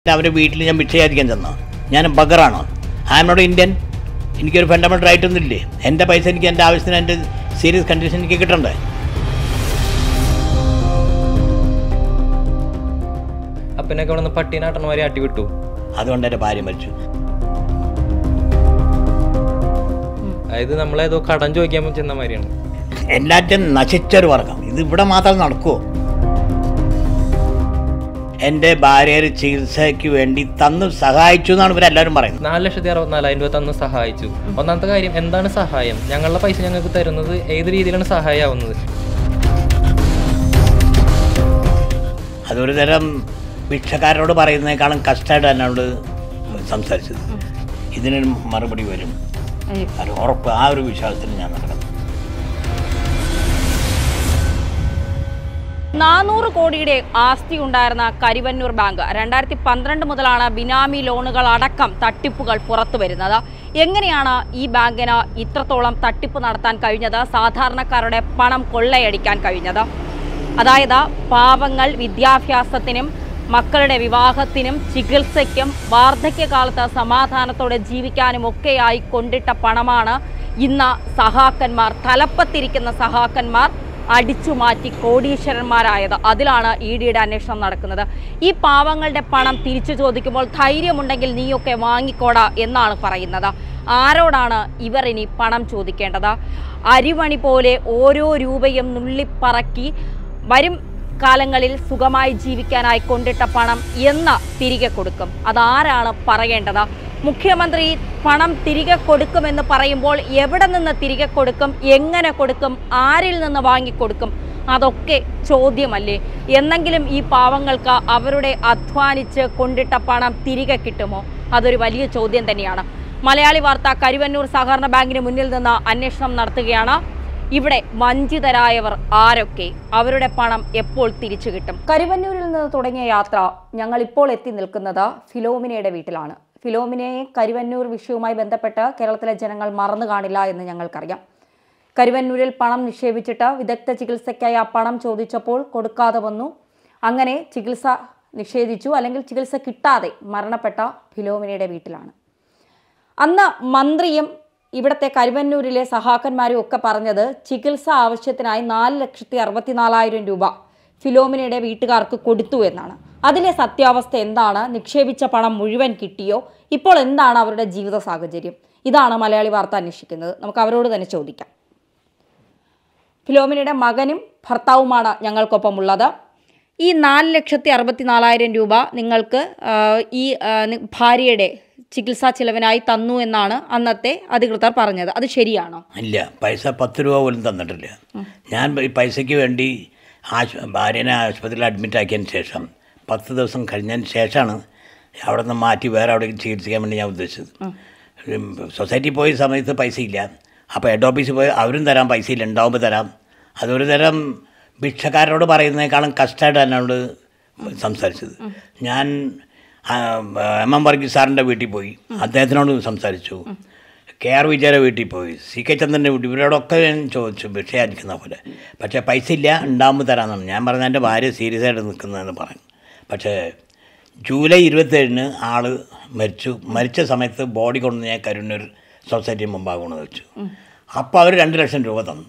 അവരുടെ വീട്ടിൽ ഞാൻ ഭിക്ഷയായിരിക്കാൻ ചെന്നോ ഞാൻ ബഗറാണോ ഐ എം നോട്ട് ഇന്ത്യൻ എനിക്കൊരു ഫണ്ടമെൻ്റൽ റൈറ്റ് ഒന്നും ഇല്ലേ എൻ്റെ പൈസ എനിക്ക് എൻ്റെ ആവശ്യത്തിന് എൻ്റെ സീരിയസ് കണ്ടീഷൻ എനിക്ക് കിട്ടണ്ടേ അപ്പനൊക്കെ ഇവിടെ നിന്ന് പട്ടീനാട്ടന്മാരെ ആട്ടി വിട്ടു അതുകൊണ്ട് എൻ്റെ ഭാര്യ മരിച്ചു അതായത് നമ്മളേതോ കടം ചോദിക്കാൻ ചെന്ന മാതിരിയാണ് എല്ലാറ്റും നശിച്ചൊരു വർഗം ഇത് ഇവിടെ മാത്രം നടക്കുമോ എൻ്റെ ഭാര്യയുടെ ചികിത്സയ്ക്ക് വേണ്ടി തന്നു സഹായിച്ചു എന്നാണ് ഇവരെല്ലാവരും പറയുന്നത് നാല് ലക്ഷത്തി അറുപത്തിനാലായിരം രൂപ തന്ന് സഹായിച്ചു ഒന്നാമത്തെ കാര്യം എന്താണ് സഹായം ഞങ്ങളുടെ പൈസ ഞങ്ങൾക്ക് തരുന്നത് ഏത് രീതിയിലാണ് സഹായമാവുന്നത് അതൊരു തരം ഭിക്ഷക്കാരോട് പറയുന്നതിനേക്കാളും കഷ്ടമായിട്ട് എന്നോട് സംസാരിച്ചത് ഇതിന് മറുപടി വരും അത് ഉറപ്പ് ആ ഒരു വിശ്വാസത്തിൽ ഞാൻ നടക്കുന്നു നാനൂറ് കോടിയുടെ ആസ്തി ഉണ്ടായിരുന്ന കരിവന്നൂർ ബാങ്ക് രണ്ടായിരത്തി പന്ത്രണ്ട് മുതലാണ് ബിനാമി ലോണുകൾ അടക്കം തട്ടിപ്പുകൾ പുറത്തു വരുന്നത് എങ്ങനെയാണ് ഈ ബാങ്കിന് ഇത്രത്തോളം തട്ടിപ്പ് നടത്താൻ കഴിഞ്ഞത് സാധാരണക്കാരുടെ പണം കൊള്ളയടിക്കാൻ കഴിഞ്ഞത് അതായത് പാവങ്ങൾ വിദ്യാഭ്യാസത്തിനും മക്കളുടെ വിവാഹത്തിനും ചികിത്സയ്ക്കും വാർദ്ധക്യകാലത്ത് സമാധാനത്തോടെ ജീവിക്കാനും ഒക്കെയായി കൊണ്ടിട്ട പണമാണ് ഇന്ന് സഹാക്കന്മാർ തലപ്പത്തിരിക്കുന്ന സഹാക്കന്മാർ അടിച്ചു മാറ്റി കോടീശ്വരന്മാരായത് അതിലാണ് ഇ ഡിയുടെ അന്വേഷണം നടക്കുന്നത് ഈ പാവങ്ങളുടെ പണം തിരിച്ചു ചോദിക്കുമ്പോൾ ധൈര്യമുണ്ടെങ്കിൽ നീയൊക്കെ വാങ്ങിക്കോടാ എന്നാണ് പറയുന്നത് ആരോടാണ് ഇവർ ഇനി പണം ചോദിക്കേണ്ടത് അരിമണി പോലെ ഓരോ രൂപയും നുള്ളിപ്പറക്കി വരും കാലങ്ങളിൽ സുഖമായി ജീവിക്കാനായി കൊണ്ടിട്ട പണം എന്ന് തിരികെ കൊടുക്കും അതാരാണ് പറയേണ്ടത് മുഖ്യമന്ത്രി പണം തിരികെ കൊടുക്കുമെന്ന് പറയുമ്പോൾ എവിടെ നിന്ന് തിരികെ കൊടുക്കും എങ്ങനെ കൊടുക്കും ആരിൽ നിന്ന് വാങ്ങിക്കൊടുക്കും അതൊക്കെ ചോദ്യമല്ലേ എന്നെങ്കിലും ഈ പാവങ്ങൾക്ക് അവരുടെ അധ്വാനിച്ച് കൊണ്ടിട്ട പണം തിരികെ കിട്ടുമോ അതൊരു വലിയ ചോദ്യം തന്നെയാണ് മലയാളി വാർത്ത കരുവന്നൂർ സഹകരണ ബാങ്കിന് മുന്നിൽ നിന്ന് അന്വേഷണം നടത്തുകയാണ് ഇവിടെ വഞ്ചിതരായവർ ആരൊക്കെ അവരുടെ പണം എപ്പോൾ തിരിച്ചു കിട്ടും കരുവന്നൂരിൽ നിന്ന് തുടങ്ങിയ യാത്ര ഞങ്ങൾ ഇപ്പോൾ എത്തി നിൽക്കുന്നത് ഫിലോമിനയുടെ വീട്ടിലാണ് ഫിലോമിനയെ കരുവന്നൂർ വിഷയവുമായി ബന്ധപ്പെട്ട് കേരളത്തിലെ ജനങ്ങൾ മറന്നു കാണില്ല എന്ന് ഞങ്ങൾക്കറിയാം കരുവന്നൂരിൽ പണം നിക്ഷേപിച്ചിട്ട് വിദഗ്ധ ചികിത്സയ്ക്കായി ആ പണം ചോദിച്ചപ്പോൾ കൊടുക്കാതെ വന്നു അങ്ങനെ ചികിത്സ നിഷേധിച്ചു അല്ലെങ്കിൽ ചികിത്സ കിട്ടാതെ മരണപ്പെട്ട ഫിലോമിനയുടെ വീട്ടിലാണ് അന്ന് മന്ത്രിയും ഇവിടുത്തെ കരുവന്നൂരിലെ സഹാക്കന്മാരും ഒക്കെ പറഞ്ഞത് ചികിത്സ ആവശ്യത്തിനായി നാല് ലക്ഷത്തി അറുപത്തിനാലായിരം രൂപ ഫിലോമിനയുടെ വീട്ടുകാർക്ക് കൊടുത്തു എന്നാണ് അതിലെ സത്യാവസ്ഥ എന്താണ് നിക്ഷേപിച്ച പണം മുഴുവൻ കിട്ടിയോ ഇപ്പോൾ എന്താണ് അവരുടെ ജീവിത സാഹചര്യം ഇതാണ് മലയാളി വാർത്ത അന്വേഷിക്കുന്നത് നമുക്ക് അവരോട് തന്നെ ചോദിക്കാം ഫിലോമിനയുടെ മകനും ഭർത്താവുമാണ് ഞങ്ങൾക്കൊപ്പം ഉള്ളത് ഈ നാല് ലക്ഷത്തി അറുപത്തി നാലായിരം രൂപ നിങ്ങൾക്ക് ആ, ഈ ആ, നി- ഭാര്യയുടെ ചികിത്സാ ചിലവിനായി തന്നു എന്നാണ് അന്നത്തെ അധികൃതർ പറഞ്ഞത് അത് ശരിയാണോ ഇല്ല പൈസ പത്ത് രൂപ പോലും തന്നിട്ടില്ല ഞാൻ ഈ പൈസയ്ക്ക് വേണ്ടി ആശു ഭാര്യനെ ആശുപത്രിയിൽ അഡ്മിറ്റ് ആക്കിയതിന് ശേഷം പത്ത് ദിവസം കഴിഞ്ഞതിന് ശേഷമാണ് അവിടെ നിന്ന് മാറ്റി വേറെ അവിടെ ചികിത്സിക്കാൻ വേണ്ടി ഞാൻ ഉദ്ദേശിച്ചത് ഉം, സൊസൈറ്റി പോയ സമയത്ത് പൈസ ഇല്ല അപ്പോൾ ഹെഡ് ഓഫീസിൽ പോയി അവരും തരാം പൈസ ഇല്ല ഉണ്ടാവുമ്പോൾ തരാം അതൊരു തരം ഭിക്ഷക്കാരോട് പറയുന്നതിനേക്കാളും കഷ്ടമായിട്ട് എന്നോട് സംസാരിച്ചത് ഞാൻ ആ, എം എം വർഗീസ് സാറിൻ്റെ വീട്ടിൽ പോയി അദ്ദേഹത്തിനോട് സംസാരിച്ചു കെ ആർ വിജയയുടെ വീട്ടിൽ പോയി സി കെ ചന്ദ്രൻ്റെ വീട്ടിൽ ഇവരോടൊക്കെ ഞാൻ ചോദിച്ചു ഭിക്ഷയായിരിക്കുന്ന പോലെ പക്ഷേ പൈസ ഇല്ല ഉണ്ടാകുമ്പോൾ തരാമെന്നാണ് ഞാൻ പറഞ്ഞ എൻ്റെ ഭാര്യ സീരിയസ് ആയിട്ട് നിൽക്കുന്നതെന്ന് പറഞ്ഞു പക്ഷേ ജൂലൈ ഇരുപത്തേഴിന് ആൾ മരിച്ചു മരിച്ച സമയത്ത് ബോഡി കൊണ്ട് ഞാൻ കരുണൂർ സൊസൈറ്റി മുമ്പാകെ കൊണ്ട് വെച്ചു അപ്പോൾ അവർ രണ്ട് ലക്ഷം രൂപ തന്നു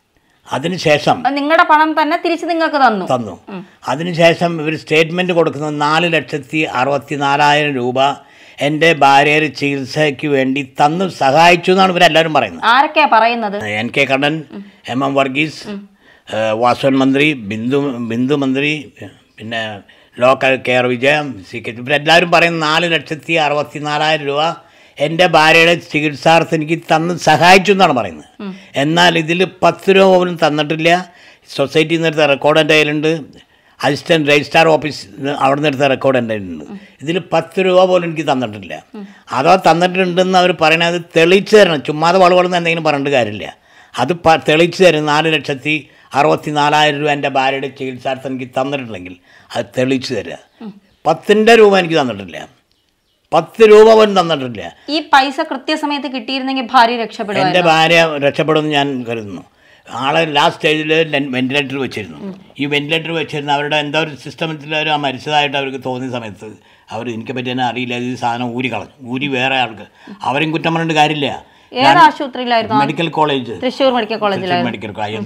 അതിനുശേഷം നിങ്ങളുടെ പണം തന്നെ തിരിച്ച് നിങ്ങൾക്ക് തന്നു തന്നു അതിനുശേഷം ഇവർ സ്റ്റേറ്റ്മെൻറ്റ് കൊടുക്കുന്നത് നാല് ലക്ഷത്തി അറുപത്തി നാലായിരം രൂപ എൻ്റെ ഭാര്യയുടെ ചികിത്സയ്ക്ക് വേണ്ടി തന്നു സഹായിച്ചു എന്നാണ് ഇവരെല്ലാവരും പറയുന്നത് ആരൊക്കെയാ പറയുന്നത് N K Kannan M M Varghese ഏഹ് വാസവൻ മന്ത്രി ബിന്ദു ബിന്ദു മന്ത്രി പിന്നെ ലോക്കൽ കെയർ വിജയം സി കെ ഇവരെല്ലാവരും പറയുന്ന നാല് ലക്ഷത്തി അറുപത്തി നാലായിരം രൂപ എൻ്റെ ഭാര്യയുടെ ചികിത്സാർത്ഥം എനിക്ക് തന്ന് സഹായിച്ചു എന്നാണ് പറയുന്നത് എന്നാൽ ഇതിൽ പത്ത് രൂപ പോലും തന്നിട്ടില്ല സൊസൈറ്റിയിൽ നിന്ന് എടുത്ത റെക്കോർഡ് എൻ്റെ കയ്യിലുണ്ട് അസിസ്റ്റൻറ്റ് രജിസ്ട്രാർ ഓഫീസ് അവിടെ നിന്ന് എടുത്ത റെക്കോർഡ് എൻ്റെ കയ്യിലുണ്ട് ഇതിൽ പത്ത് രൂപ പോലും എനിക്ക് തന്നിട്ടില്ല അതോ തന്നിട്ടുണ്ടെന്ന് അവർ പറയണത് തെളിയിച്ചു തരണം ചുമ്മാതെ വളവളെന്ന് എന്തെങ്കിലും പറഞ്ഞിട്ട് കാര്യമില്ല അത് പ തെളിയിച്ചു തരും നാല് ലക്ഷത്തി അറുപത്തി നാലായിരം രൂപ എൻ്റെ ഭാര്യയുടെ ചികിത്സാർത്ഥം എനിക്ക് തന്നിട്ടുണ്ടെങ്കിൽ അത് തെളിയിച്ചു തരിക പത്തിൻ്റെ രൂപ എനിക്ക് തന്നിട്ടില്ല പത്ത് രൂപ പോലും തന്നിട്ടില്ല ഈ പൈസ കൃത്യസമയത്ത് കിട്ടിയിരുന്നെങ്കിൽ ഭാര്യ രക്ഷപ്പെടും എൻ്റെ ഭാര്യ രക്ഷപ്പെടുമെന്ന് ഞാൻ കരുതുന്നു ആളെ ലാസ്റ്റ് സ്റ്റേജിൽ വെന്റിലേറ്റർ വെച്ചിരുന്നു ഈ വെന്റിലേറ്റർ വെച്ചിരുന്ന അവരുടെ എന്തോ ഒരു സിസ്റ്റമത്തിൽ അവർ ആ മരിച്ചതായിട്ട് അവർക്ക് തോന്നിയ സമയത്ത് അവർ എനിക്ക് പറ്റി തന്നെ അറിയില്ല ഈ സാധനം ഊരി കളഞ്ഞു ഊരി വേറെ ആൾക്ക് അവരും കുറ്റം പറഞ്ഞിട്ട് കാര്യമില്ല ഏത് ആശുപത്രിയിലായിരുന്നു മെഡിക്കൽ കോളേജ് തൃശ്ശൂർ മെഡിക്കൽ കോളേജിലായിരുന്നു മെഡിക്കൽ കോളേജ്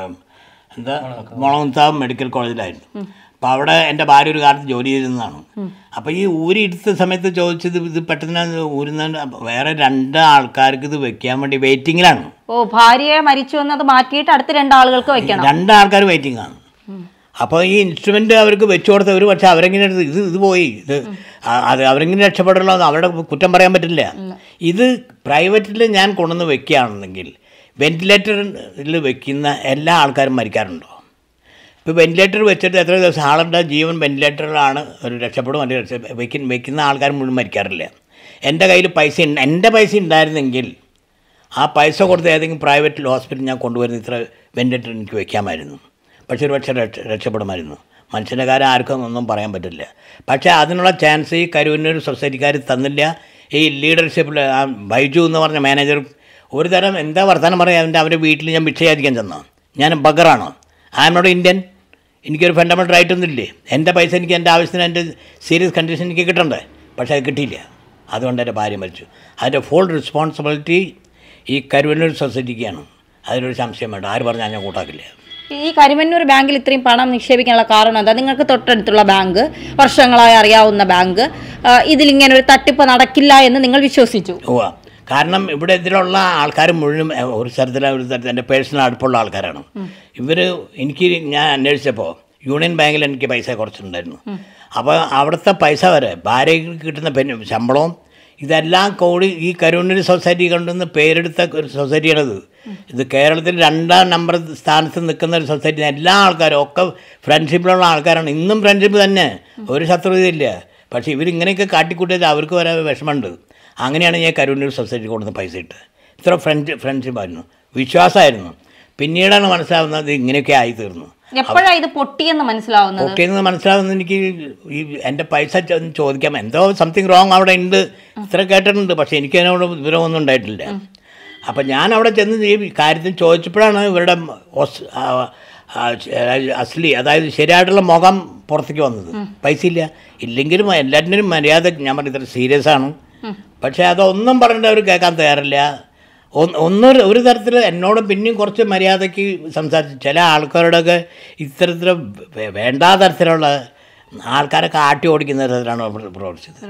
എന്താ മുളകുന്താവ് മെഡിക്കൽ കോളേജിലായിരുന്നു അപ്പോൾ അവിടെ എൻ്റെ ഭാര്യ ഒരു കാലത്ത് ജോലി ചെയ്തിരുന്നതാണ് അപ്പോൾ ഈ ഊരി എടുത്ത സമയത്ത് ചോദിച്ചത് ഇത് പെട്ടെന്ന് ഊരുന്ന വേറെ രണ്ട് ആൾക്കാർക്ക് ഇത് വെക്കാൻ വേണ്ടി വെയിറ്റിങ്ങിലാണ് ഓ ഭാര്യയെ മരിച്ചു എന്നത് മാറ്റിയിട്ട് അടുത്ത രണ്ടാളുകൾക്ക് വെക്കണം രണ്ട് ആൾക്കാർ വെയിറ്റിംഗ് ആണ് അപ്പോൾ ഈ ഇൻസ്ട്രുമെന്റ് അവർക്ക് വെച്ചു കൊടുത്ത ഒരു പക്ഷേ അവരെങ്ങനെ എടുത്ത് ഇത് ഇത് പോയി ഇത് ആ- അത് അവരെങ്ങനെ രക്ഷപ്പെടുള്ളൂ എന്ന് അവരുടെ കുറ്റം പറയാൻ പറ്റില്ല ഇത് പ്രൈവറ്റിൽ ഞാൻ കൊണ്ടുവന്ന് വെക്കുകയാണെന്നെങ്കിൽ വെന്റിലേറ്ററിൽ വെക്കുന്ന എല്ലാ ആൾക്കാരും മരിക്കാറുണ്ടോ ഇപ്പോൾ വെന്റിലേറ്റർ വെച്ചിട്ട് എത്ര ദിവസം ആളുടെ ജീവൻ വെന്റിലേറ്ററിലാണ് ഒരു രക്ഷപ്പെടും അല്ലെങ്കിൽ രക്ഷ വെക്കുന്ന വെക്കുന്ന ആൾക്കാർ മുഴുവൻ മരിക്കാറില്ല എൻ്റെ കയ്യിൽ പൈസ ഉണ്ട് എൻ്റെ പൈസ ഉണ്ടായിരുന്നെങ്കിൽ ആ പൈസ കൊടുത്ത് ഏതെങ്കിലും പ്രൈവറ്റ് ഹോസ്പിറ്റൽ ഞാൻ കൊണ്ടുവരുന്ന ഇത്ര വെന്റിലേറ്റർ എനിക്ക് വെക്കാമായിരുന്നു പക്ഷേ ഒരു പക്ഷേ രക്ഷ രക്ഷപ്പെടുമായിരുന്നു മനുഷ്യൻ്റെ കാര്യം ആർക്കും ഒന്നും പറയാൻ പറ്റില്ല പക്ഷേ അതിനുള്ള ചാൻസ് ഈ കരുവന്നൂർ സൊസൈറ്റിക്കാർ തന്നില്ല ഈ ലീഡർഷിപ്പിൽ ആ ബൈജു എന്ന് പറഞ്ഞ മാനേജർ ഒരു തരം എന്താ വർത്തമാനം പറയാം അവൻ്റെ അവൻ്റെ വീട്ടിൽ ഞാൻ ഭിക്ഷയായിരിക്കാൻ ചെന്നോ ഞാൻ ബഗറാണോ ഐ എം നോട്ട് ഇന്ത്യൻ എനിക്കൊരു ഫണ്ടമെൻ്റൽ റൈറ്റ് ഒന്നുമില്ലേ എൻ്റെ പൈസ എനിക്ക് എൻ്റെ ആവശ്യത്തിന് എൻ്റെ സീരിയസ് കണ്ടീഷൻ എനിക്ക് കിട്ടണ്ടേ പക്ഷേ അത് കിട്ടിയില്ല അതുകൊണ്ട് എൻ്റെ ഭാര്യ മരിച്ചു അതിൻ്റെ ഫുൾ റെസ്പോൺസിബിലിറ്റി ഈ കരുവന്നൂർ സൊസൈറ്റിക്കാണ് അതിലൊരു സംശയം വേണ്ട ആര് പറഞ്ഞാൽ ഞാൻ കൂട്ടാക്കില്ല ഈ കരിമന്നൂർ ബാങ്കിൽ ഇത്രയും പണം നിക്ഷേപിക്കാനുള്ള കാരണം എന്താ നിങ്ങൾക്ക് തൊട്ടടുത്തുള്ള ബാങ്ക് വർഷങ്ങളായി അറിയാവുന്ന ബാങ്ക് ആ, ഇതിലിങ്ങനെ ഒരു തട്ടിപ്പ് നടക്കില്ല എന്ന് നിങ്ങൾ വിശ്വസിച്ചു ഉവ്വ കാരണം ഇവിടെ ഇതിലുള്ള ആൾക്കാർ മുഴുവൻ എ, ഒരു സ്ഥലത്തിലെ ഒരു സ്ഥലത്ത് എൻ്റെ പേഴ്സണൽ അടുപ്പുള്ള ആൾക്കാരാണ് ഇവർ എനിക്ക് ഞാൻ അന്വേഷിച്ചപ്പോൾ യൂണിയൻ ബാങ്കിൽ എനിക്ക് പൈസ കുറച്ചുണ്ടായിരുന്നു അപ്പോൾ അവിടുത്തെ പൈസ വരെ ഭാര്യയ്ക്ക് കിട്ടുന്ന പെൻ ശമ്പളവും ഇതെല്ലാം കൂടി ഈ കരുവന്നൂർ സൊസൈറ്റി കൊണ്ടുവന്ന് പേരെടുത്ത ഒരു സൊസൈറ്റിയാണിത് ഇത് കേരളത്തിൽ രണ്ടാം നമ്പർ സ്ഥാനത്ത് നിൽക്കുന്ന ഒരു സൊസൈറ്റി എല്ലാ ആൾക്കാരും ഒക്കെ ഫ്രണ്ട്ഷിപ്പിലുള്ള ആൾക്കാരാണ് ഇന്നും ഫ്രണ്ട്ഷിപ്പ് തന്നെ ഒരു ശത്രുതയില്ല പക്ഷേ ഇവരിങ്ങനെയൊക്കെ കാട്ടിക്കൂട്ടിയത് അവർക്ക് വരെ വിഷമമുണ്ട് അങ്ങനെയാണ് ഞാൻ കരുവന്നൂർ സൊസൈറ്റി കൊണ്ടുവന്ന് പൈസ ഇട്ട് ഇത്ര ഫ്രണ്ട് ഫ്രണ്ട്ഷിപ്പായിരുന്നു വിശ്വാസമായിരുന്നു പിന്നീടാണ് മനസ്സിലാവുന്നത് ഇങ്ങനെയൊക്കെ ആയി തീർന്നു എപ്പോഴാണ് ഇത് പൊട്ടിയെന്ന് മനസ്സിലാവുന്നത് ഓക്കെ എന്ന് മനസ്സിലാവുന്ന എനിക്ക് ഈ എൻ്റെ പൈസ ചോ- ചോദിക്കാം എന്തോ സംതിങ് റോങ് അവിടെ ഉണ്ട് ഇത്ര കേട്ടിട്ടുണ്ട് പക്ഷേ എനിക്ക് അതിനോട് വിവരമൊന്നും ഉണ്ടായിട്ടില്ല അപ്പം ഞാൻ അവിടെ ചെന്ന് ഈ കാര്യത്തിൽ ചോദിച്ചപ്പോഴാണ് ഇവരുടെ ഒസ്- ആ, ആ, അസ്ലി അതായത് ശരിയായിട്ടുള്ള മുഖം പുറത്തേക്ക് വന്നത് പൈസ ഇല്ല ഇല്ലെങ്കിലും എല്ലാറ്റിനും മര്യാദ ഞാൻ പറഞ്ഞ ഇത്ര സീരിയസ് ആണ് പക്ഷേ അതൊന്നും പറഞ്ഞിട്ട് അവർ കേൾക്കാൻ തയ്യാറില്ല ഒന്ന് ഒന്നൊരു ഒരു തരത്തിൽ എന്നോട് പിന്നെയും കുറച്ച് മര്യാദയ്ക്ക് സംസാരിച്ചു ചില ആൾക്കാരോടൊക്കെ ഇത്തരത്തിൽ വേ- വേണ്ടാ തരത്തിലുള്ള ആൾക്കാരെ കാട്ടി ഓടിക്കുന്ന തരത്തിലാണ് അവർ പ്രവർത്തിച്ചത്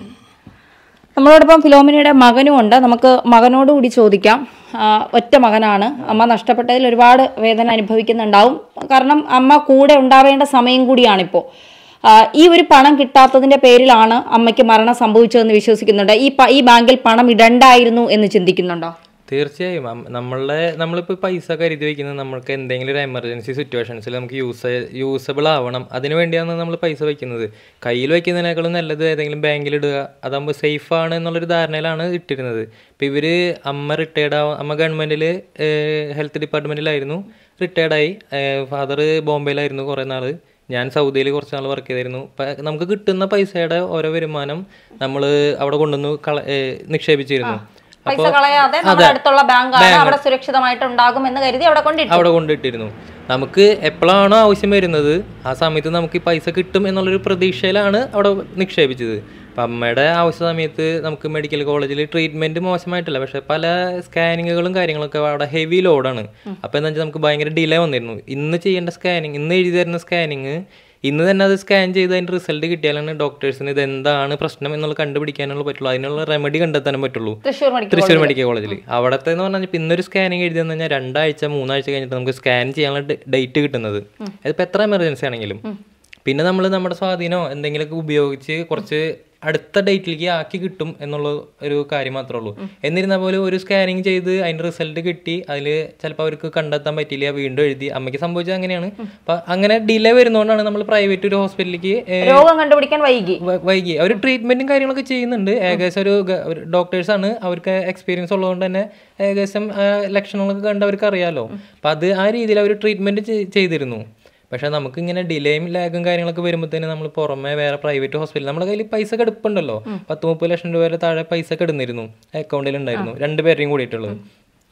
നമ്മളോടൊപ്പം ഫിലോമിനയുടെ മകനും ഉണ്ട് നമുക്ക് മകനോട് കൂടി ചോദിക്കാം ആ, ഒറ്റ മകനാണ് അമ്മ നഷ്ടപ്പെട്ടതിൽ ഒരുപാട് വേദന അനുഭവിക്കുന്നുണ്ടാവും കാരണം അമ്മ കൂടെ ഉണ്ടാവേണ്ട സമയം കൂടിയാണിപ്പോൾ ആ, ഈ ഒരു പണം കിട്ടാത്തതിന്റെ പേരിലാണ് അമ്മയ്ക്ക് മരണം സംഭവിച്ചതെന്ന് വിശ്വസിക്കുന്നുണ്ട് ഈ പ- ഈ ബാങ്കിൽ പണം ഇടണ്ടായിരുന്നു എന്ന് ചിന്തിക്കുന്നുണ്ടോ തീർച്ചയായും അം- നമ്മളുടെ നമ്മളിപ്പോൾ പൈസ കരുതി വെക്കുന്നത് നമ്മൾക്ക് എന്തെങ്കിലും ഒരു എമർജൻസി സിറ്റുവേഷൻസിൽ നമുക്ക് യൂസ് യൂസബിൾ ആവണം അതിന് വേണ്ടിയാണ് നമ്മൾ പൈസ വെക്കുന്നത് കയ്യിൽ വെക്കുന്നതിനേക്കാളും നല്ലത് ഏതെങ്കിലും ബാങ്കിൽ ഇടുക അതാകുമ്പോൾ സേഫ് ആണ് എന്നുള്ളൊരു ധാരണയിലാണ് ഇട്ടിരുന്നത് ഇപ്പോൾ ഇവർ അമ്മ റിട്ടയർഡ് ആവാൻ അമ്മ ഗവൺമെൻറ്റിൽ ഹെൽത്ത് ഡിപ്പാർട്ട്മെൻറ്റിലായിരുന്നു റിട്ടയർഡായി ഫാദർ ബോംബെയിലായിരുന്നു കുറേ നാൾ ഞാൻ സൗദിയിൽ കുറച്ച് നാൾ വർക്ക് ചെയ്തിരുന്നു അപ്പം നമുക്ക് കിട്ടുന്ന പൈസയുടെ ഓരോ വരുമാനം നമ്മൾ അവിടെ കൊണ്ടുവന്ന് കള ഏഹ് നിക്ഷേപിച്ചിരുന്നു പൈസ കളയാതെ നമ്മുടെ അടുത്തുള്ള ബാങ്കാണ് അവിടെ സുരക്ഷിതമായിട്ട് ഉണ്ടാകും എന്ന് കരുതി അവിടെ കൊണ്ടിട്ടു അവിടെ കൊണ്ടിട്ടിരുന്നു നമുക്ക് എപ്പോഴാണോ ആവശ്യം വരുന്നത് ആ സമയത്ത് നമുക്ക് ഈ പൈസ കിട്ടും എന്നുള്ളൊരു പ്രതീക്ഷയിലാണ് അവിടെ നിക്ഷേപിച്ചത് അപ്പം അമ്മയുടെ ആവശ്യ സമയത്ത് നമുക്ക് മെഡിക്കൽ കോളേജിൽ ട്രീറ്റ്മെൻറ്റ് മോശമായിട്ടില്ല പക്ഷേ പല സ്കാനിങ്ങുകളും കാര്യങ്ങളൊക്കെ അവിടെ ഹെവി ലോഡാണ് അപ്പോൾ എന്താ വെച്ചാൽ നമുക്ക് ഭയങ്കര ഡിലേ വന്നിരുന്നു ഇന്ന് ചെയ്യേണ്ട സ്കാനിങ് ഇന്ന് എഴുതി തരുന്ന സ്കാനിങ് ഇന്ന് തന്നെ അത് സ്കാൻ ചെയ്ത് അതിൻ്റെ റിസൾട്ട് കിട്ടിയാലാണ് ഡോക്ടേഴ്സിന് ഇത് എന്താണ് പ്രശ്നം എന്നുള്ളത് കണ്ടുപിടിക്കാനുള്ള പറ്റുള്ളൂ അതിനുള്ള റെമഡി കണ്ടെത്താനും പറ്റുള്ളൂ തൃശ്ശൂർ മെഡിക്കൽ തൃശ്ശൂർ മെഡിക്കൽ കോളേജിൽ അവിടത്തെ എന്ന് പറഞ്ഞാൽ ഇപ്പം ഇന്നൊരു സ്കാനിങ് എഴുതി തന്നു കഴിഞ്ഞാൽ രണ്ടാഴ്ച മൂന്നാഴ്ച കഴിഞ്ഞിട്ട് നമുക്ക് സ്കാൻ ചെയ്യാനുള്ള ഡേറ്റ് കിട്ടുന്നത് അതിപ്പോൾ എത്ര എമർജൻസി ആണെങ്കിലും പിന്നെ നമ്മൾ നമ്മുടെ സ്വാധീനമോ എന്തെങ്കിലുമൊക്കെ ഉപയോഗിച്ച് കുറച്ച് അടുത്ത ഡേറ്റിലേക്ക് ആക്കി കിട്ടും എന്നുള്ള ഒരു കാര്യം മാത്രമേ ഉള്ളൂ എന്നിരുന്നാൽ പോലും ഒരു സ്കാനിങ് ചെയ്ത് അതിൻ്റെ റിസൾട്ട് കിട്ടി അതിൽ ചിലപ്പോൾ അവർക്ക് കണ്ടെത്താൻ പറ്റിയില്ല വീണ്ടും എഴുതി അമ്മയ്ക്ക് സംഭവിച്ചത് അങ്ങനെയാണ് അപ്പം അങ്ങനെ ഡിലേ വരുന്നതുകൊണ്ടാണ് നമ്മൾ പ്രൈവറ്റ് ഒരു ഹോസ്പിറ്റലിലേക്ക് രോഗം കണ്ടുപിടിക്കാൻ വൈകി വ- വൈകി അവർ ട്രീറ്റ്മെന്റും കാര്യങ്ങളൊക്കെ ചെയ്യുന്നുണ്ട് ഏകദേശം ഒരു ഡോക്ടേഴ്സ് ആണ് അവർക്ക് എക്സ്പീരിയൻസ് ഉള്ളതുകൊണ്ട് തന്നെ ഏകദേശം ആ, ലക്ഷണങ്ങളൊക്കെ കണ്ട് അവർക്ക് അറിയാലോ അപ്പം അത് ആ രീതിയിൽ അവർ ട്രീറ്റ്മെന്റ് ചെയ്തിരുന്നു പക്ഷെ നമുക്ക് ഇങ്ങനെ ഡിലേയും ലാഗും കാര്യങ്ങളൊക്കെ വരുമ്പോഴത്തേന് നമ്മൾ പുറമെ വേറെ പ്രൈവറ്റ് ഹോസ്പിറ്റൽ നമ്മുടെ കയ്യിൽ പൈസ കിടപ്പുണ്ടല്ലോ പത്ത് മുപ്പത് ലക്ഷം രൂപ വരെ താഴെ പൈസ കിടന്നിരുന്നു അക്കൗണ്ടിൽ ഉണ്ടായിരുന്നു രണ്ടുപേരെയും കൂടിയിട്ടുള്ളത്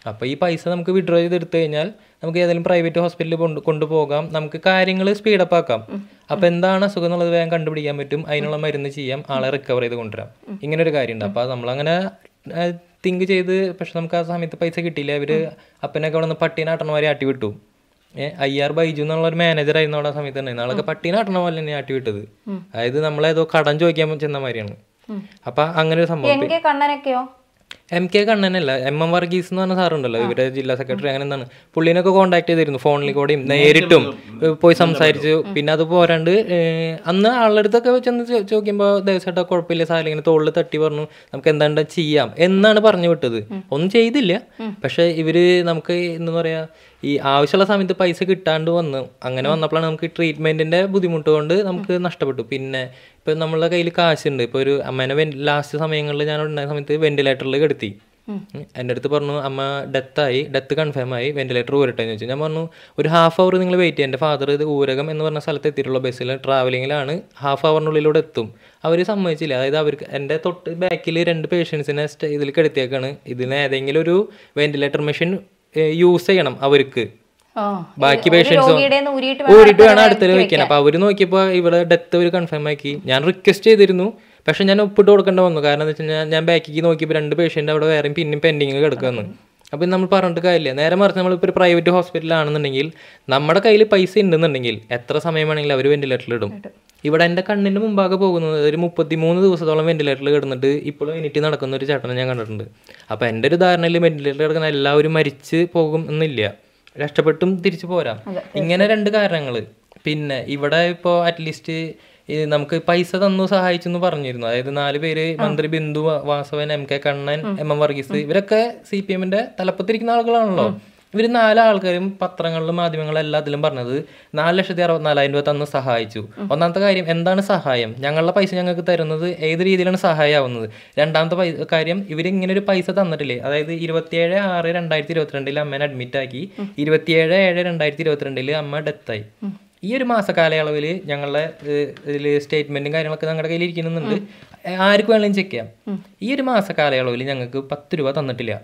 അപ്പോൾ ഈ പൈസ നമുക്ക് വിഡ്രോ ചെയ്തെടുത്തു കഴിഞ്ഞാൽ നമുക്ക് ഏതെങ്കിലും പ്രൈവറ്റ് ഹോസ്പിറ്റലിൽ കൊണ്ട് കൊണ്ടുപോകാം നമുക്ക് കാര്യങ്ങൾ സ്പീഡപ്പ് ആക്കാം അപ്പോൾ എന്താണ് അസുഖം എന്നുള്ളത് വേഗം കണ്ടുപിടിക്കാൻ പറ്റും അതിനുള്ള മരുന്ന് ചെയ്യാം ആളെ റിക്കവർ ചെയ്ത് കൊണ്ടുവരാം ഇങ്ങനെ ഒരു കാര്യമുണ്ട് അപ്പോൾ നമ്മളങ്ങനെ തിങ്ക് ചെയ്ത് പക്ഷെ നമുക്ക് ആ സമയത്ത് പൈസ കിട്ടിയില്ല അവർ അപ്പനൊക്കെ അവിടെ നിന്ന് പട്ടീനാട്ടണമാരെ ആട്ടി വിട്ടു ഏഹ് ഐ ആർ ബൈജു എന്നുള്ള ഒരു മാനേജർ ആയിരുന്നു അവിടെ ആ സമയത്ത് തന്നെ നാളൊക്കെ പട്ടീനാട്ടണ പോലെ തന്നെ ആട്ടി വിട്ടത് അതായത് നമ്മളേതോ കടം ചോദിക്കാൻ ചെന്ന മാതിരിയാണ് അപ്പൊ അങ്ങനെ ഒരു സംഭവം എം കെ കണ്ണനൊക്കെയോ എം കെ കണ്ണനല്ല എം എം വർഗീസ് എന്ന് പറഞ്ഞ സാറുണ്ടല്ലോ ഇവരുടെ ജില്ലാ സെക്രട്ടറി അങ്ങനെ എന്താണ് പുള്ളിനൊക്കെ കോൺടാക്ട് ചെയ്തിരുന്നു ഫോണിൽ കൂടെയും നേരിട്ടും ഏഹ് പോയി സംസാരിച്ചു പിന്നെ അത് പോരാണ്ട് ഏഹ് അന്ന് ആളുടെ അടുത്തൊക്കെ ചെന്ന് ചോ- ചോദിക്കുമ്പോൾ ദേവസ്വമായിട്ട് കുഴപ്പമില്ല സാർ ഇങ്ങനെ തോളിൽ തട്ടി പറഞ്ഞു നമുക്ക് എന്താണ്ട് ചെയ്യാം എന്നാണ് പറഞ്ഞു വിട്ടത് ഒന്നും ചെയ്തില്ല പക്ഷെ ഇവര് നമുക്ക് എന്താ പറയാ ഈ ആവശ്യമുള്ള സമയത്ത് പൈസ കിട്ടാണ്ട് വന്നു അങ്ങനെ വന്നപ്പോഴാണ് നമുക്ക് ട്രീറ്റ്മെന്റിന്റെ ബുദ്ധിമുട്ട് കൊണ്ട് നമുക്ക് നഷ്ടപ്പെട്ടു പിന്നെ ഇപ്പൊ നമ്മളുടെ കയ്യിൽ കാശുണ്ട് ഇപ്പൊ ഒരു അമ്മേനെ ലാസ്റ്റ് സമയങ്ങളിൽ ഞാൻ ഉണ്ടായ സമയത്ത് വെന്റിലേറ്ററിൽ കിടത്തി എൻ്റെ അടുത്ത് പറഞ്ഞു അമ്മ ഡെത്തായി ഡെത്ത് കൺഫേം ആയി വെന്റിലേറ്റർ ഊരട്ടെ എന്ന് ചോദിച്ചു ഞാൻ പറഞ്ഞു ഒരു ഹാഫ് അവർ നിങ്ങൾ വെയിറ്റ് ചെയ്യാം എൻ്റെ ഫാദർ ഇത് ഊരകം എന്ന് പറഞ്ഞ സ്ഥലത്ത് എത്തിയിട്ടുള്ള ബസ്സിൽ ട്രാവലിങ്ങിലാണ് ഹാഫ് അവറിനുള്ളിലൂടെ എത്തും അവർ സമ്മതിച്ചില്ല അതായത് അവർക്ക് എൻ്റെ തൊട്ട് ബാക്കിൽ രണ്ട് പേഷ്യൻസിനെ ഇതിൽ കിടത്തിയേക്കാണ് ഇതിന് ഏതെങ്കിലും ഒരു വെന്റിലേറ്റർ മെഷീൻ യൂസ് ചെയ്യണം അവർക്ക് ആ, ബാക്കി ഒരു പേഷ്യൻസ് രോഗിയുടെ കയ്യിന്ന് ഊരിയിട്ട് ഊരിട്ട് വേണം അടുത്തത് വെക്കാൻ അപ്പൊ അവര് നോക്കിയപ്പോ ഇവിടെ ഡെത്ത് ഒരു കൺഫേം ആക്കി ഞാൻ റിക്വസ്റ്റ് ചെയ്തിരുന്നു പക്ഷെ ഞാൻ ഒപ്പിട്ട് കൊടുക്കേണ്ട വന്നു കാരണം എന്താ വെച്ച് കഴിഞ്ഞാൽ ഞാൻ ബാക്കിക്ക് നോക്കിയപ്പോൾ രണ്ട് പേഷ്യന്റ് അവിടെ വേറെയും പിന്നെയും പെൻഡിങ്ങിൽ കിടക്കുന്നു അപ്പം നമ്മൾ പറഞ്ഞിട്ട് കാര്യമില്ല നേരെ മറിച്ച് നമ്മളിപ്പോൾ ഒരു പ്രൈവറ്റ് ഹോസ്പിറ്റലാണെന്നുണ്ടെങ്കിൽ നമ്മുടെ കയ്യിൽ പൈസ ഉണ്ടെന്നുണ്ടെങ്കിൽ എത്ര സമയം വേണമെങ്കിലും അവർ വെന്റിലേറ്ററിൽ ഇടും ഇവിടെ എൻ്റെ കണ്ണിൻ്റെ മുമ്പാകെ പോകുന്നത് ഒരു മുപ്പത്തിമൂന്ന് ദിവസത്തോളം വെന്റിലേറ്ററിൽ കിടന്നിട്ട് ഇപ്പോഴും എണീറ്റ് നടക്കുന്ന ഒരു ചേട്ടനെ ഞാൻ കണ്ടിട്ടുണ്ട് അപ്പോൾ എൻ്റെ ഒരു ധാരണയിൽ വെന്റിലേറ്ററിൽ കിടക്കുന്ന എല്ലാവരും മരിച്ച് പോകും എന്നില്ല രക്ഷപ്പെട്ടും തിരിച്ചു പോരാം ഇങ്ങനെ രണ്ട് കാരണങ്ങൾ പിന്നെ ഇവിടെ ഇപ്പോൾ അറ്റ്ലീസ്റ്റ് നമുക്ക് പൈസ തന്നു സഹായിച്ചു എന്ന് പറഞ്ഞിരുന്നു അതായത് നാല് പേര് മന്ത്രി ബിന്ദു വാ- Vasavan M K Kannan M M Varghese ഇവരൊക്കെ സി പി എമ്മിന്റെ തലപ്പത്തിരിക്കുന്ന ആളുകളാണല്ലോ ഇവർ നാല് ആൾക്കാരും പത്രങ്ങളിലും മാധ്യമങ്ങളിലും എല്ലാത്തിലും പറഞ്ഞത് നാല് ലക്ഷത്തി അറുപത്തിനാലായിരം രൂപ തന്ന് സഹായിച്ചു ഒന്നാമത്തെ കാര്യം എന്താണ് സഹായം ഞങ്ങളുടെ പൈസ ഞങ്ങൾക്ക് തരുന്നത് ഏത് രീതിയിലാണ് സഹായമാവുന്നത് രണ്ടാമത്തെ പൈ കാര്യം ഇവർ ഇങ്ങനെ ഒരു പൈസ തന്നിട്ടില്ലേ അതായത് ഇരുപത്തിയേഴ് ആറ് രണ്ടായിരത്തി ഇരുപത്തിരണ്ടിൽ അമ്മേനെ അഡ്മിറ്റ് ആക്കി ഇരുപത്തിയേഴ് ഏഴ് രണ്ടായിരത്തി ഇരുപത്തിരണ്ടിൽ അമ്മ ഡെത്തായി ഈ ഒരു മാസ കാലയളവിൽ ഞങ്ങളുടെ ഇതിൽ സ്റ്റേറ്റ്മെന്റും കാര്യങ്ങളൊക്കെ ഞങ്ങളുടെ കയ്യിൽ ഇരിക്കുന്നുണ്ട് ആർക്ക് വേണമെങ്കിലും ചെക്ക് ചെയ്യാം ഈ ഒരു മാസ കാലയളവിൽ ഞങ്ങൾക്ക് പത്ത് രൂപ തന്നിട്ടില്ല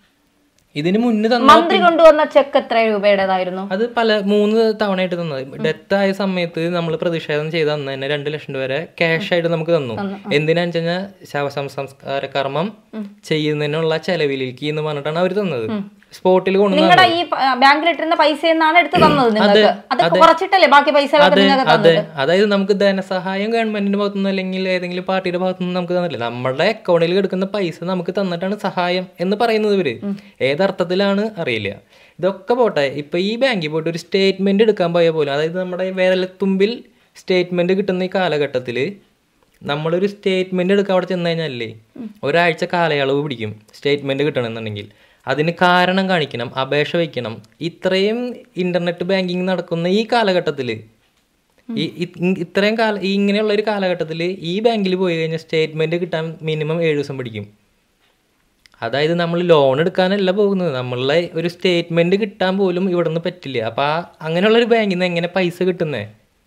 ഇതിന് മുന്നേ തന്ന മന്ത്രി കൊണ്ടുവന്ന ചെക്ക് എത്ര രൂപയുടേതായിരുന്നു അത് പല മൂന്ന് തവണയായിട്ട് തന്നത് ഡെത്ത് ആയ സമയത്ത് നമ്മൾ പ്രതിഷേധം ചെയ്ത് അന്ന് തന്നെ രണ്ട് ലക്ഷം രൂപ വരെ ക്യാഷ് ആയിട്ട് നമുക്ക് തന്നു എന്തിനാന്ന് വെച്ച് കഴിഞ്ഞാൽ ശവസംസ്കാര കർമ്മം ചെയ്യുന്നതിനുള്ള ചെലവിലേക്ക് എന്ന് പറഞ്ഞിട്ടാണ് അവർ തന്നത് സ്പോട്ടിൽ കൊണ്ടുവന്നത് നിങ്ങളുടെ ഈ പ- ബാങ്കിലിട്ടിരുന്ന പൈസ എന്നാണ് എടുത്ത് തന്നത് നിങ്ങൾക്ക് അത് കുറച്ചിട്ടല്ലേ ബാക്കി പൈസകളൊക്കെ നിങ്ങൾക്ക് അതെ തന്നത് അതായത് നമുക്ക് ധനസഹായം ഗവൺമെന്റിന്റെ ഭാഗത്തുനിന്ന് അല്ലെങ്കിൽ ഏതെങ്കിലും പാർട്ടിയുടെ ഭാഗത്തുനിന്ന് നമുക്ക് തന്നില്ല നമ്മുടെ അക്കൗണ്ടിൽ കിടക്കുന്ന പൈസ നമുക്ക് തന്നിട്ടാണ് സഹായം എന്ന് പറയുന്നത് ഇവര് ഏതർത്ഥത്തിലാണ് അറിയില്ല ഇതൊക്കെ പോട്ടെ ഇപ്പൊ ഈ ബാങ്കിൽ പോയിട്ട് ഒരു സ്റ്റേറ്റ്മെന്റ് എടുക്കാൻ പോയ പോലും അതായത് നമ്മുടെ വിരലത്തുമ്പിൽ സ്റ്റേറ്റ്മെന്റ് കിട്ടുന്ന ഈ കാലഘട്ടത്തിൽ നമ്മളൊരു സ്റ്റേറ്റ്മെന്റ് എടുക്കാൻ അവിടെ ചെന്ന് കഴിഞ്ഞാലേ ഒരാഴ്ച കാലയളവ് പിടിക്കും സ്റ്റേറ്റ്മെന്റ് കിട്ടണമെന്നുണ്ടെങ്കിൽ അതിന് കാരണം കാണിക്കണം അപേക്ഷ വയ്ക്കണം ഇത്രയും ഇന്റർനെറ്റ് ബാങ്കിങ് നടക്കുന്ന ഈ കാലഘട്ടത്തിൽ ഈ ഇ- ഇ- ഇത്രയും കാല ഈ ഇങ്ങനെയുള്ള ഒരു കാലഘട്ടത്തിൽ ഈ ബാങ്കിൽ പോയി കഴിഞ്ഞാൽ സ്റ്റേറ്റ്മെന്റ് കിട്ടാൻ മിനിമം ഏഴ് ദിവസം പിടിക്കും അതായത് നമ്മൾ ലോൺ എടുക്കാനല്ല പോകുന്നത് നമ്മളെ ഒരു സ്റ്റേറ്റ്മെന്റ് കിട്ടാൻ പോലും ഇവിടെ നിന്ന് പറ്റില്ല അപ്പൊ ആ അങ്ങനെയുള്ള ഒരു ബാങ്കിൽ നിന്ന് എങ്ങനെ പൈസ കിട്ടുന്നേ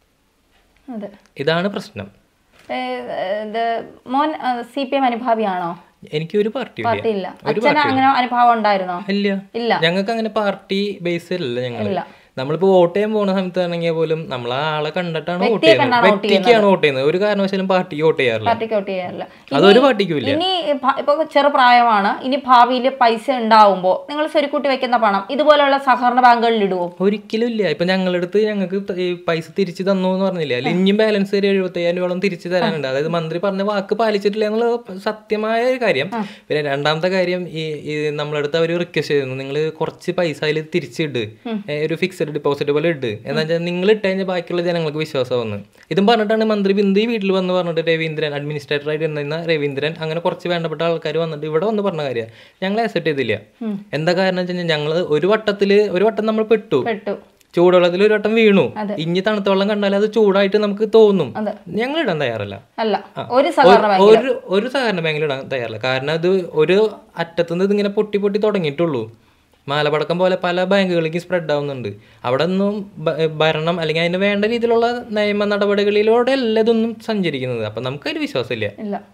അതെ ഇതാണ് പ്രശ്നം ഏ, ഇത് മോൻ സി പി എം അനുഭാവിയാണോ എനിക്ക് ഒരു പാർട്ടി പാർട്ടി ഇല്ല അച്ഛന് അങ്ങനെ അനുഭാവം ഉണ്ടായിരുന്നോ ഇല്ല ഇല്ല ഞങ്ങൾക്ക് അങ്ങനെ പാർട്ടി ബേസ് അല്ല ഞങ്ങൾ നമ്മളിപ്പോ വോട്ട് ചെയ്യാൻ പോകുന്ന സമയത്താണെങ്കിൽ പോലും നമ്മൾ ആ ആളെ കണ്ടിട്ടാണ് വോട്ട് ചെയ്യുന്നത് വ്യക്തിക്കാണ് വോട്ട് ചെയ്യുന്നത് ഒരു കാരണവശാലും പാർട്ടിക്ക് വോട്ട് ചെയ്യാറില്ല പാർട്ടിക്ക് വോട്ട് ചെയ്യാറില്ല അതൊരു പാർട്ടിക്കും ഇല്ല ഇനി ഭ- ഇപ്പൊ ചെറുപ്രായമാണ് ഇനി ഭാവിയിൽ പൈസ ഉണ്ടാവുമ്പോ നിങ്ങൾ സ്വരുക്കൂട്ടി വെക്കുന്ന പണം ഇതുപോലെയുള്ള സഹകരണ ബാങ്കുകളിൽ ഇടുവോ ഒരിക്കലും ഇല്ല ഇപ്പൊ ഞങ്ങളുടെ അടുത്ത് ഞങ്ങൾക്ക് ത- ഈ പൈസ തിരിച്ചു തന്നു എന്ന് പറഞ്ഞില്ല അല്ല ഇനിയും ബാലൻസ് ഒരു എഴുപത്തയ്യായിരം രൂപയോളം തിരിച്ചു തരാനുണ്ട് അതായത് മന്ത്രി പറഞ്ഞ വാക്ക് പാലിച്ചിട്ടില്ല എന്നുള്ളത് സത്യമായ ഒരു കാര്യം പിന്നെ രണ്ടാമത്തെ കാര്യം ഈ ഈ നമ്മളടുത്ത് അവർ റിക്വസ്റ്റ് ചെയ്യുന്നു നിങ്ങൾ കുറച്ച് പൈസ അതിൽ തിരിച്ചിട്ട് ഒരു ഫിക്സഡ് ഡിപ്പോസിറ്റ് പോലെ ഇട്ട് എന്താ വെച്ചാൽ നിങ്ങൾ ഇട്ട് കഴിഞ്ഞാൽ ബാക്കിയുള്ള ജനങ്ങൾക്ക് വിശ്വാസം വന്ന് ഇതും പറഞ്ഞിട്ടാണ് മന്ത്രി ബിന്ദു ഈ വീട്ടിൽ വന്ന് പറഞ്ഞിട്ട് രവീന്ദ്രൻ അഡ്മിനിസ്ട്രേറ്റർ ആയിട്ട് ഇരുന്ന രവീന്ദ്രൻ അങ്ങനെ കുറച്ച് വേണ്ടപ്പെട്ട ആൾക്കാർ വന്നിട്ട് ഇവിടെ വന്ന് പറഞ്ഞ കാര്യം ഞങ്ങളെ അക്സെപ്റ്റ് ചെയ്തില്ല എന്താ കാരണം വെച്ച് കഴിഞ്ഞാൽ ഞങ്ങൾ ഒരു വട്ടത്തിൽ ഒരു വട്ടം നമ്മൾ പെട്ടു പെട്ടു ചൂടുവെള്ളത്തിൽ ഒരു വട്ടം വീണു ഇനി തണുത്ത വെള്ളം കണ്ടാൽ അത് ചൂടായിട്ട് നമുക്ക് തോന്നും ഞങ്ങൾ ഇടാൻ തയ്യാറല്ല അല്ല ഒരു സഹകരണ ബാങ്ക് ഒരു ഒരു സഹകരണ ബാങ്കിൽ ഇടാൻ തയ്യാറല്ല കാരണം അത് ഒരു അറ്റത്തുനിന്ന് ഇതിങ്ങനെ പൊട്ടി പൊട്ടി തുടങ്ങിയിട്ടുള്ളൂ മാലപടക്കം പോലെ പല ബാങ്കുകളിലേക്ക് സ്പ്രെഡ് ആവുന്നുണ്ട് അവിടെ ഒന്നും ഭ- ഭരണം അല്ലെങ്കിൽ അതിന് വേണ്ട രീതിയിലുള്ള നിയമ നടപടികളിലൂടെ അല്ല ഇതൊന്നും സഞ്ചരിക്കുന്നത് അപ്പം നമുക്കതിൽ വിശ്വാസമില്ല ഇല്ല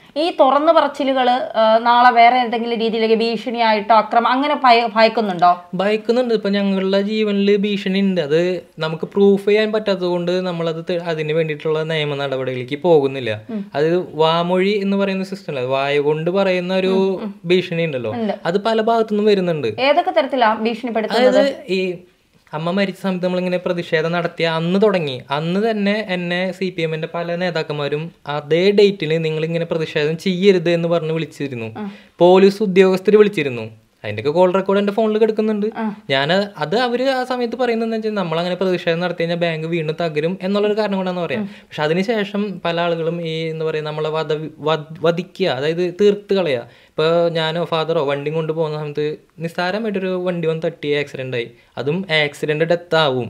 ഈ തുറന്നു പറച്ചിലുകൾ നാളെ വേറെ ഏതെങ്കിലും രീതിയിലേക്ക് ഭീഷണിയായിട്ടോ അക്രമം അങ്ങനെ ഭയ- ഭയക്കുന്നുണ്ടോ ഭയക്കുന്നുണ്ട് ഇപ്പൊ ഞങ്ങളുടെ ജീവനിൽ ഭീഷണി ഉണ്ട് അത് നമുക്ക് പ്രൂഫ് ചെയ്യാൻ പറ്റാത്തത് കൊണ്ട് നമ്മളത് തെ- അതിന് വേണ്ടിയിട്ടുള്ള നിയമ നടപടികളിലേക്ക് പോകുന്നില്ല അത് വാമൊഴി എന്ന് പറയുന്ന സിസ്റ്റം അല്ല വായ കൊണ്ട് പറയുന്ന ഒരു ഭീഷണി ഉണ്ടല്ലോ അത് പല ഭാഗത്തുനിന്നും വരുന്നുണ്ട് ഏതൊക്കെ തരത്തിലാ ഭീഷണിപ്പെടുത്തുന്നത് അതായത് ഈ അമ്മ മരിച്ച സമയത്ത് നമ്മളിങ്ങനെ പ്രതിഷേധം നടത്തിയ അന്ന് തുടങ്ങി അന്ന് തന്നെ എന്നെ സി പി എമ്മിന്റെ പല നേതാക്കന്മാരും അതേ ഡേറ്റിൽ നിങ്ങൾ ഇങ്ങനെ പ്രതിഷേധം ചെയ്യരുത് എന്ന് പറഞ്ഞ് വിളിച്ചിരുന്നു പോലീസ് ഉദ്യോഗസ്ഥർ വിളിച്ചിരുന്നു അതിന്റെയൊക്കെ കോൾ റെക്കോർഡ് എന്റെ ഫോണിൽ കിടക്കുന്നുണ്ട് ഞാൻ അത് അവര് ആ സമയത്ത് പറയുന്നത് വെച്ചാൽ നമ്മൾ അങ്ങനെ പ്രതിഷേധം നടത്തി കഴിഞ്ഞാൽ ബാങ്ക് വീണ്ടും തകരും എന്നുള്ളൊരു കാരണം കൊണ്ടാന്ന് പറയാം പക്ഷെ അതിനുശേഷം പല ആളുകളും ഈ എന്താ പറയുക നമ്മളെ വധ വധ- വധിക്കുക അതായത് തീർത്ത് കളയുക ഇപ്പോൾ ഞാനോ ഫാദറോ വണ്ടി കൊണ്ട് പോകുന്ന സമയത്ത് നിസ്സാരമായിട്ടൊരു വണ്ടി വന്ന് തട്ടി ആക്സിഡന്റ് ആയി അതും ആക്സിഡന്റ് ഡെത്ത് ആവും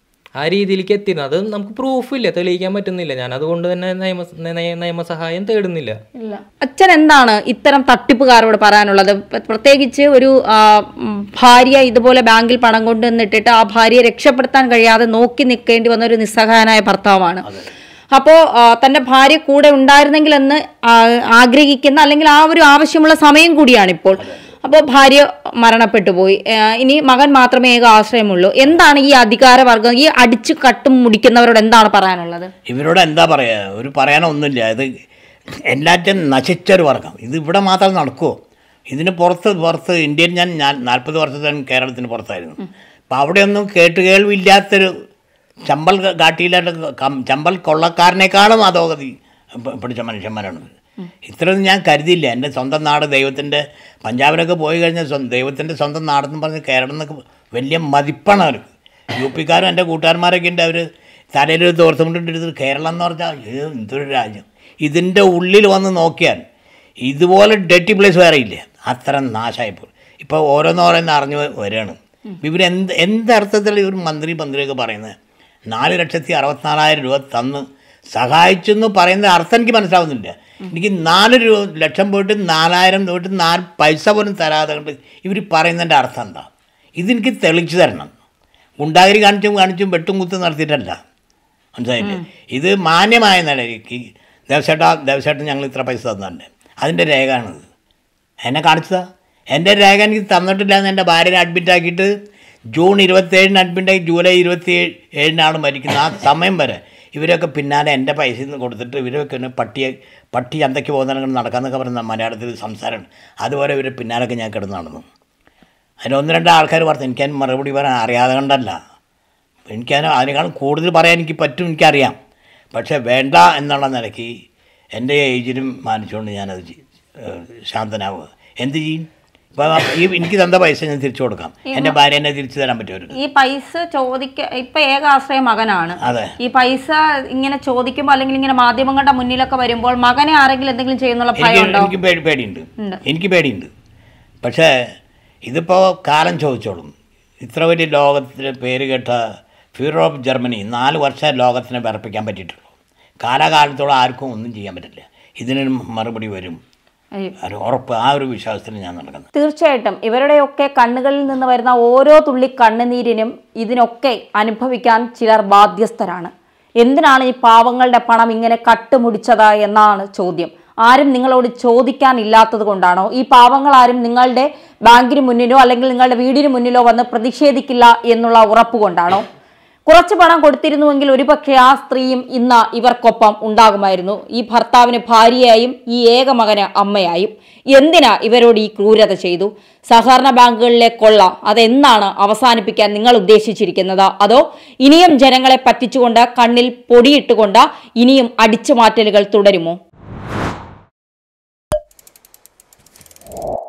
ആ രീതിയിലേക്ക് എത്തിയിരുന്നു അത് നമുക്ക് പ്രൂഫ് ഇല്ല തെളിയിക്കാൻ പറ്റുന്നില്ല ഞാൻ അതുകൊണ്ട് തന്നെ നിയമ നയ- നിയമസഹായം തേടുന്നില്ല ഇല്ല അച്ഛൻ എന്താണ് ഇത്തരം തട്ടിപ്പുകാരോട് പറയാനുള്ളത് പ്ര- പ്രത്യേകിച്ച് ഒരു ആ, ഉം, ഭാര്യ ഇതുപോലെ ബാങ്കിൽ പണം കൊണ്ടുവന്നിട്ടിട്ട് ആ ഭാര്യയെ രക്ഷപ്പെടുത്താൻ കഴിയാതെ നോക്കി നിൽക്കേണ്ടി വന്ന ഒരു നിസ്സഹായനായ ഭർത്താവാണ് അപ്പോൾ തന്റെ ഭാര്യ കൂടെ ഉണ്ടായിരുന്നെങ്കിൽ എന്ന് ആ, ആഗ്രഹിക്കുന്ന അല്ലെങ്കിൽ ആ ഒരു ആവശ്യമുള്ള സമയം കൂടിയാണ് ഇപ്പോൾ അപ്പോൾ ഭാര്യ മരണപ്പെട്ടു പോയി ആ, ഇനി മകൻ മാത്രമേ ഏക ആശ്രയമുള്ളൂ എന്താണ് ഈ അധികാരവർഗം ഈ അടിച്ചു കട്ടും മുടിക്കുന്നവരോട് എന്താണ് പറയാനുള്ളത് ഇവരോട് എന്താ പറയുക ഒരു പറയാനൊന്നുമില്ല ഇത് എല്ലാറ്റും നശിച്ചൊരു വർഗം ഇത് ഇവിടെ മാത്രം നടക്കുമോ ഇതിന് പുറത്ത് പുറത്ത് ഇന്ത്യയിൽ ഞാൻ ഞാൻ നാൽപ്പത് വർഷത്തിന് കേരളത്തിന് പുറത്തായിരുന്നു അപ്പം അവിടെയൊന്നും കേട്ടുകേൾവില്ലാത്തൊരു ചമ്പൽ കാട്ടിയിലായിട്ട് കം- ചമ്പൽ കൊള്ളക്കാരനേക്കാളും അധോഗതി പ- പിടിച്ച മനുഷ്യന്മാരാണ് ഇത്രയൊന്നും ഞാൻ കരുതിയില്ല എൻ്റെ സ്വന്തം നാട് ദൈവത്തിൻ്റെ പഞ്ചാബിലൊക്കെ പോയി കഴിഞ്ഞാൽ സ്വന്തം ദൈവത്തിൻ്റെ സ്വന്തം നാടെന്ന് പറഞ്ഞ് കേരളം എന്നൊക്കെ വലിയ മതിപ്പാണ് അവർക്ക് യു പിക്കാരും എൻ്റെ കൂട്ടുകാരന്മാരൊക്കെ ഉണ്ട് അവർ തലയിൽ തോർത്തുകൊണ്ടിട്ട് കേരളം എന്ന് പറഞ്ഞാൽ ഏ, എന്തൊരു രാജ്യം ഇതിൻ്റെ ഉള്ളിൽ വന്ന് നോക്കിയാൽ ഇതുപോലെ ഡെറ്റി പ്ലേസ് വേറെ ഇല്ല അത്ര നാശമായിപ്പോൾ ഇപ്പോൾ ഓരോന്ന് ഓരോന്ന് അറിഞ്ഞു വരികയാണ് ഇവർ എന്ത് എന്തർത്ഥത്തിൽ ഇവർ മന്ത്രി മന്ത്രിയൊക്കെ പറയുന്നത് നാല് ലക്ഷത്തി അറുപത്തിനാലായിരം രൂപ തന്ന് സഹായിച്ചു എന്ന് പറയുന്ന അർത്ഥം എനിക്ക് മനസ്സിലാവുന്നില്ല എനിക്ക് നാല് രൂപ ലക്ഷം പോയിട്ട് നാലായിരം പോയിട്ട് നാല് പൈസ പോലും തരാതെ കൊണ്ട് ഇവർ പറയുന്നതിൻ്റെ അർത്ഥം എന്താ ഇതെനിക്ക് തെളിച്ചു തരണം ഗുണ്ടാഗിരി കാണിച്ചും കാണിച്ചും വെട്ടും കുത്തും നടത്തിയിട്ടല്ല മനസ്സിലായില്ലേ ഇത് മാന്യമായ നിലയ്ക്ക് ദേവസേട്ടാ ദേവസേട്ടൻ ഞങ്ങൾ ഇത്ര പൈസ തന്നല്ലേ അതിൻ്റെ രേഖയാണിത് എന്നെ കാണിച്ചതാ എൻ്റെ രേഖ എനിക്ക് തന്നിട്ടില്ല എന്ന് എൻ്റെ ഭാര്യനെ അഡ്മിറ്റ് ആക്കിയിട്ട് ജൂൺ ഇരുപത്തേഴിന് അഡ്മിറ്റായി ജൂലൈ ഇരുപത്തി ഏഴിനാണ് മരിക്കുന്നത് ആ സമയം വരെ ഇവരൊക്കെ പിന്നാലെ എൻ്റെ പൈസയിൽ നിന്ന് കൊടുത്തിട്ട് ഇവരൊക്കെ ഒന്ന് പട്ടിയെ പട്ടി ചന്തയ്ക്ക് പോകുന്നതിനൊക്കെ നടക്കാന്നൊക്കെ പറയുന്ന മലയാളത്തിൽ സംസാരമുണ്ട് അതുപോലെ ഇവർ പിന്നാലൊക്കെ ഞാൻ കിടന്ന് നടന്നു അതിന് ഒന്ന് രണ്ട് ആൾക്കാർ പറഞ്ഞു എനിക്കതിന് മറുപടി പറയാൻ അറിയാതെ കൊണ്ടല്ല എനിക്കതിന് അതിനേക്കാളും കൂടുതൽ പറയാൻ എനിക്ക് പറ്റും എനിക്കറിയാം പക്ഷേ വേണ്ട എന്നുള്ള നിലയ്ക്ക് എൻ്റെ ഏജിലും മാനിച്ചുകൊണ്ട് ഞാനത് ചെയ്- ഏഹ് ശാന്തനാവുക എന്ത് ചെയ്യും ഇപ്പം ഈ എനിക്ക് തന്ന പൈസ ഞാൻ തിരിച്ചു കൊടുക്കാം എൻ്റെ ഭാര്യ എന്നെ തിരിച്ചു തരാൻ പറ്റുമോ ഈ പൈസ ചോദിക്ക ഇപ്പൊ ഏക ആശ്രയ മകനാണ് അതെ ഈ പൈസ ഇങ്ങനെ ചോദിക്കുമ്പോൾ അല്ലെങ്കിൽ ഇങ്ങനെ മാധ്യമങ്ങളുടെ മുന്നിലൊക്കെ വരുമ്പോൾ മകനെ ആരെങ്കിലും എന്തെങ്കിലും ചെയ്യുന്നുള്ള ഭയം എനിക്ക് ഉണ്ടോ എനിക്ക് പേടി പേടിയുണ്ട് ഉണ്ട്. എനിക്ക് പേടിയുണ്ട് പക്ഷേ ഇതിപ്പോൾ കാലം ചോദിച്ചോളും ഇത്ര വലിയ ലോകത്തിന് പേര് കേട്ട ഫ്യൂറോ ഓഫ് ജർമ്മനി നാല് വർഷം ലോകത്തിനെ വിറപ്പിക്കാൻ പറ്റിയിട്ടുള്ളൂ കാലാകാലത്തോളം ആർക്കും ഒന്നും ചെയ്യാൻ പറ്റില്ല ഇതിനൊരു മറുപടി വരും അയ്യോ. ഒരു ഉറപ്പ് ആ ഒരു വിശ്വാസത്തിൽ ഞാൻ നടക്കുന്നത് തീർച്ചയായിട്ടും ഇവരുടെയൊക്കെ കണ്ണുകളിൽ നിന്ന് വരുന്ന ഓരോ തുള്ളി കണ്ണുനീരിനും ഇതിനൊക്കെ അനുഭവിക്കാൻ ചിലർ ബാധ്യസ്ഥരാണ് എന്തിനാണ് ഈ പാവങ്ങളുടെ പണം ഇങ്ങനെ കട്ടുമുടിച്ചത് എന്നാണ് ചോദ്യം ആരും നിങ്ങളോട് ചോദിക്കാനില്ലാത്തത് കൊണ്ടാണോ ഈ പാവങ്ങൾ ആരും നിങ്ങളുടെ ബാങ്കിന് മുന്നിലോ അല്ലെങ്കിൽ നിങ്ങളുടെ വീടിന് മുന്നിലോ വന്ന് പ്രതിഷേധിക്കില്ല എന്നുള്ള ഉറപ്പ് കൊണ്ടാണോ കുറച്ച് പണം കൊടുത്തിരുന്നുവെങ്കിൽ ഒരുപക്ഷെ ആ സ്ത്രീയും ഇന്ന് ഇവർക്കൊപ്പം ഉണ്ടാകുമായിരുന്നു ഈ ഭർത്താവിന് ഭാര്യയായും ഈ ഏക മകന് അമ്മയായും എന്തിനാ ഇവരോട് ഈ ക്രൂരത ചെയ്തു സഹകരണ ബാങ്കുകളിലെ കൊള്ള അതെന്നാണ് അവസാനിപ്പിക്കാൻ നിങ്ങൾ ഉദ്ദേശിച്ചിരിക്കുന്നത് അതോ ഇനിയും ജനങ്ങളെ പറ്റിച്ചുകൊണ്ട് കണ്ണിൽ പൊടിയിട്ടുകൊണ്ട് ഇനിയും അടിച്ചുമാറ്റലുകൾ തുടരുമോ